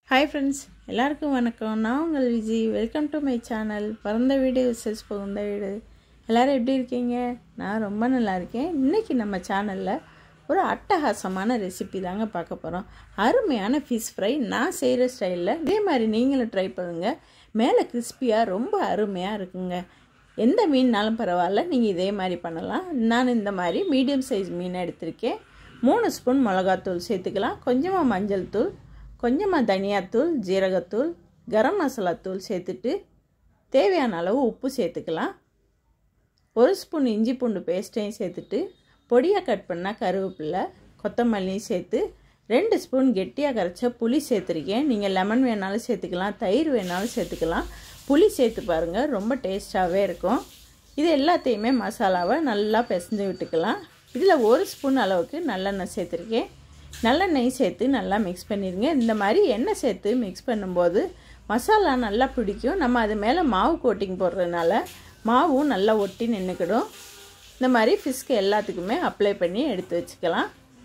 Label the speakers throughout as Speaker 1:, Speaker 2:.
Speaker 1: hi friends எல்லாருக்கும் வணக்கம் நான் உங்கள் Viji welcome to my channel பிறந்த வீடு விசேஷ் புகுந்த வீடு எல்லோரும் எப்படி இருக்கீங்க நான் ரொம்ப நல்லா இருக்கேன் இன்றைக்கி நம்ம சேனலில் ஒரு அட்டகாசமான ரெசிபி தாங்க பார்க்க போகிறோம் அருமையான ஃபிஷ் ஃப்ரை நான் செய்கிற ஸ்டைலில் இதே மாதிரி நீங்களும் ட்ரை பண்ணுங்கள் மேலே கிறிஸ்பியாக ரொம்ப அருமையாக இருக்குங்க எந்த மீன்னாலும் பரவாயில்ல நீங்கள் இதே மாதிரி பண்ணலாம் நான் இந்த மாதிரி மீடியம் சைஸ் மீனை எடுத்திருக்கேன் மூணு ஸ்பூன் மிளகாத்தூள் சேர்த்துக்கலாம் கொஞ்சமாக மஞ்சள் தூள் கொஞ்சமாக தனியாத்தூள் ஜீரகத்தூள் கரம் மசாலா தூள் சேர்த்துட்டு தேவையான அளவு உப்பு சேர்த்துக்கலாம் ஒரு ஸ்பூன் இஞ்சி பூண்டு பேஸ்ட்டையும் சேர்த்துட்டு பொடியாக கட் பண்ணால் கருவேப்பில்லை கொத்தமல்லியும் சேர்த்து ரெண்டு ஸ்பூன் கெட்டியாக கரைச்ச புளி சேர்த்துருக்கேன் நீங்கள் லெமன் வேணாலும் சேர்த்துக்கலாம் தயிர் வேணாலும் சேர்த்துக்கலாம் புளி சேர்த்து பாருங்கள் ரொம்ப டேஸ்ட்டாகவே இருக்கும் இது எல்லாத்தையுமே மசாலாவை நல்லா பிசைஞ்சு விட்டுக்கலாம் இதில் ஒரு ஸ்பூன் அளவுக்கு நல்லெண்ணெய் சேர்த்துருக்கேன் நல்லெண்ணெய் சேர்த்து நல்லா மிக்ஸ் பண்ணிடுங்க இந்த மாதிரி எண்ணெய் சேர்த்து மிக்ஸ் பண்ணும்போது மசாலா நல்லா பிடிக்கும் நம்ம அது மேலே மாவு கோட்டிங் போடுறதுனால மாவும் நல்லா ஒட்டி நின்றுக்கிடும் இந்த மாதிரி ஃபிஷ்க்கு எல்லாத்துக்குமே அப்ளை பண்ணி எடுத்து வச்சுக்கலாம்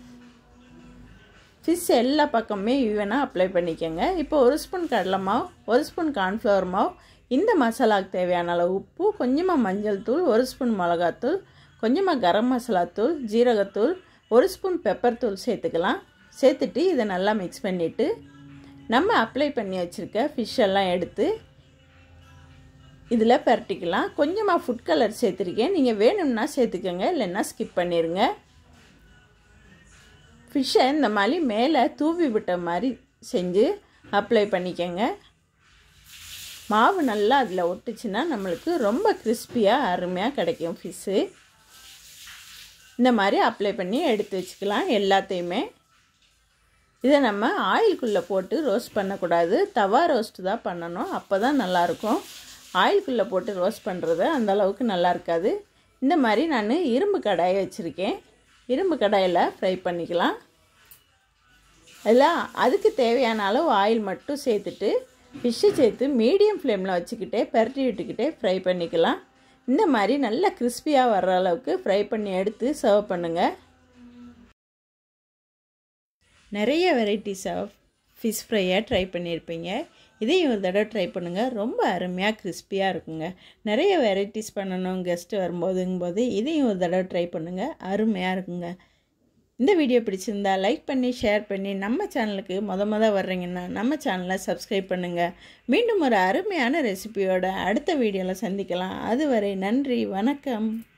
Speaker 1: ஃபிஷ் எல்லா பக்கமே ஈவனாக அப்ளை பண்ணிக்கோங்க இப்போ ஒரு ஸ்பூன் கடலை மாவு ஒரு ஸ்பூன் கார்ன்ஃப்ளவர் மாவு இந்த மசாலாவுக்கு தேவையான அளவு உப்பு கொஞ்சமாக மஞ்சள் தூள் ஒரு ஸ்பூன் மிளகாத்தூள் கொஞ்சமாக கரம் மசாலா தூள் ஜீரகத்தூள் ஒரு ஸ்பூன் பெப்பர் தூள் சேர்த்துக்கலாம் சேர்த்துட்டு இதை நல்லா மிக்ஸ் பண்ணிவிட்டு நம்ம அப்ளை பண்ணி வச்சுருக்க ஃபிஷ் எல்லாம் எடுத்து இதில் பரட்டிக்கலாம் கொஞ்சமாக ஃபுட் கலர் சேர்த்துருக்கேன் நீங்கள் வேணும்னா சேர்த்துக்கோங்க இல்லைன்னா ஸ்கிப் பண்ணிடுங்க ஃபிஷ்ஷை இந்த மாதிரி மேலே தூவி விட்ட மாதிரி செஞ்சு அப்ளை பண்ணிக்கோங்க மாவு நல்லா அதில் ஒட்டுச்சுன்னா நம்மளுக்கு ரொம்ப கிறிஸ்பியாக அருமையாக கிடைக்கும் ஃபிஷ்ஷு இந்த மாதிரி அப்ளை பண்ணி எடுத்து வச்சுக்கலாம் எல்லாத்தையுமே இதை நம்ம ஆயிலுக்குள்ளே போட்டு ரோஸ்ட் பண்ணக்கூடாது தவா ரோஸ்ட் தான் பண்ணணும் அப்போ தான் நல்லாயிருக்கும் ஆயிலுக்குள்ளே போட்டு ரோஸ்ட் பண்ணுறது அந்த அளவுக்கு நல்லா இருக்காது இந்த மாதிரி நான் இரும்பு கடாயை வச்சுருக்கேன் இரும்பு கடாயில் ஃப்ரை பண்ணிக்கலாம் அதில் அதுக்கு தேவையான அளவு ஆயில் மட்டும் சேர்த்துட்டு ஃபிஷ்ஷு சேர்த்து மீடியம் ஃப்ளேமில் வச்சுக்கிட்டே பரட்டி விட்டுக்கிட்டே ஃப்ரை பண்ணிக்கலாம் இந்த மாதிரி நல்லா கிறிஸ்பியாக வர்ற அளவுக்கு ஃப்ரை பண்ணி எடுத்து சர்வ் பண்ணுங்கள் நிறைய வெரைட்டிஸ் ஆஃப் ஃபிஷ் ஃப்ரையாக ட்ரை பண்ணியிருப்பீங்க இதையும் ஒரு தடவை ட்ரை பண்ணுங்கள் ரொம்ப அருமையாக கிறிஸ்பியாக இருக்குங்க நிறைய வெரைட்டிஸ் பண்ணணும் கெஸ்ட்டு வரும்போதுங்கும்போது இதையும் ஒரு தடவை ட்ரை பண்ணுங்கள் அருமையாக இருக்குங்க இந்த வீடியோ பிடிச்சிருந்தா லைக் பண்ணி ஷேர் பண்ணி நம்ம சேனலுக்கு மொத மொத வர்றீங்கன்னா நம்ம சேனலை சப்ஸ்கிரைப் பண்ணுங்கள் மீண்டும் ஒரு அருமையான ரெசிபியோட அடுத்த வீடியோவில் சந்திக்கலாம் அதுவரை நன்றி வணக்கம்